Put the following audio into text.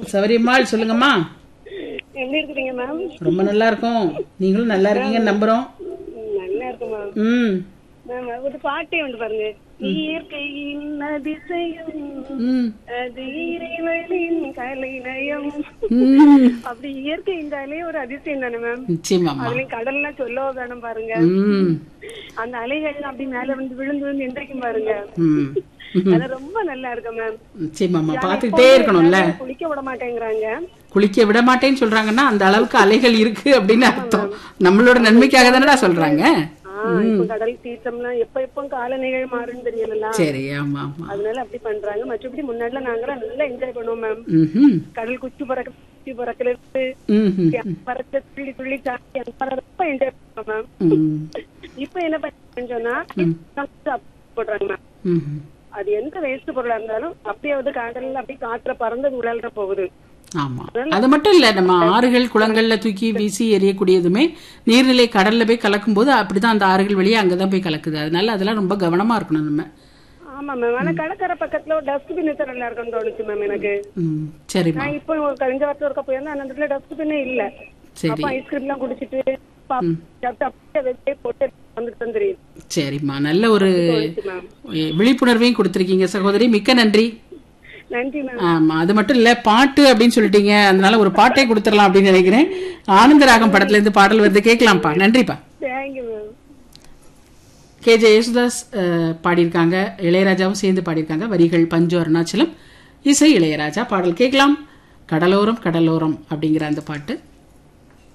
சௌரியம்மாள் சொல்லுங்கம்மா எப்படி இருக்கிறீங்க மேம் ரொம்ப நல்லா இருக்கும் நீங்களும் நல்லா இருக்கீங்கன்னு நம்புறோம் நல்லா இருக்கு மேம் ம் மேம் ஒரு பாட்டே வந்து பாருங்க இயற்கையின் அதிசயம் ம் அது இறைவனின் கலைநயம் ம் அப்படி இயற்கைங்காலே ஒரு அதிசயம் தானே மேம் நிச்சயமாம்மா அதுலயும் கடல்லாம் சொல்லவோ வேணும் பாருங்க ம் அந்த அலைகள் அப்படி மேல வந்து விழுந்து விழுந்து எந்திரிக்கும் பாருங்க ம் அது ரொம்ப நல்லா இருக்கு மேம் நிச்சயமாம்மா பார்த்துக்கிட்டே இருக்கணும்ல குளிக்க விட மாட்டேங்கிறாங்க குளிக்க விட மாட்டேன்னு சொல்றாங்கன்னா அந்த அளவுக்கு அலைகள் இருக்கு அப்படின்னு அர்த்தம் நம்மளோட நன்மைக்காக தானடா சொல்றாங்க ஆஹ் இப்ப கடல் சீற்றம்லாம் எப்ப எப்ப காலநிலை மாறுன்னு தெரியல சரி ஆமா ஆமா அதனால அப்படி பண்றாங்க மற்றபடி முன்னாடிலாம் நாங்க நல்லா என்ஜாய் பண்ணுவோம் மேம் ம்ஹும். கடல் குச்சி பறக்க குச்சி பறக்கல இருந்து ம்ஹும். பறக்க துள்ளி துள்ளி சாட்டி அந்த மாதிரி ரொம்ப என்ஜாய் பண்ணுவோம் மேம் ம். இப்ப என்ன பண்ணு சொன்னா போடுறாங்க மேம் ம்ஹும். அது எந்த வேஸ்ட் பொருளா இருந்தாலும் அப்படியே வந்து கடல்ல அப்படியே காற்ற பறந்து உழல்ற போகுது ஆமா அது மட்டும் இல்ல நம்ம ஆறுகள் குளங்கள்ல தூக்கி வீசி எறியக்கூடியதுமே நீர்நிலை கடல்ல போய் கலக்கும் போது அப்படிதான் அந்த ஆறுகள் வழியா அங்கதான் போய் கலக்குது அதனால அதெல்லாம் ரொம்ப கவனமா இருக்கணும் நம்ம ஆமா மேம் ஆனா கடற்கரை பக்கத்துல ஒரு டஸ்ட்பின் நல்லா இருக்கும்னு தோணுச்சு மேம் எனக்கு ம், சரிம்மா நான் இப்போ கழிஞ்ச வாரத்துல இருக்க போயிருந்தா அந்த இடத்துல டஸ்ட்பின்னே இல்ல சரி அப்ப ஐஸ்கிரீம் எல்லாம் குடிச்சிட்டு பாப்~ சாப்பிட்டு அப்படியே வெளியே போட்டு வந்துட்டு வந்துரு சரிம்மா நல்ல ஒரு மேம் எ, விழிப்புணர்வையும் கொடுத்திருக்கீங்க சகோதரி மிக்க நன்றி நன்றி மேம் ஆமா அது மட்டும் இல்ல பாட்டு அப்படின்னு சொல்லிட்டீங்க அதனால ஒரு பாட்டே கொடுத்துடலாம் அப்படின்னு நினைக்கிறேன் ஆனந்தராகம் படத்துல இருந்து பாடல் வருது கேட்கலாம்ப்பா நன்றிப்பா thank you ma'am K J Yesudas அஹ், பாடியிருக்காங்க இளையராஜாவும் சேர்ந்து பாடியிருக்காங்க வரிகள் பஞ்சு அருணாச்சலம் இசை இளையராஜா பாடல் கேட்கலாம் கடலோரம் கடலோரம் அப்படிங்கிற அந்த பாட்டு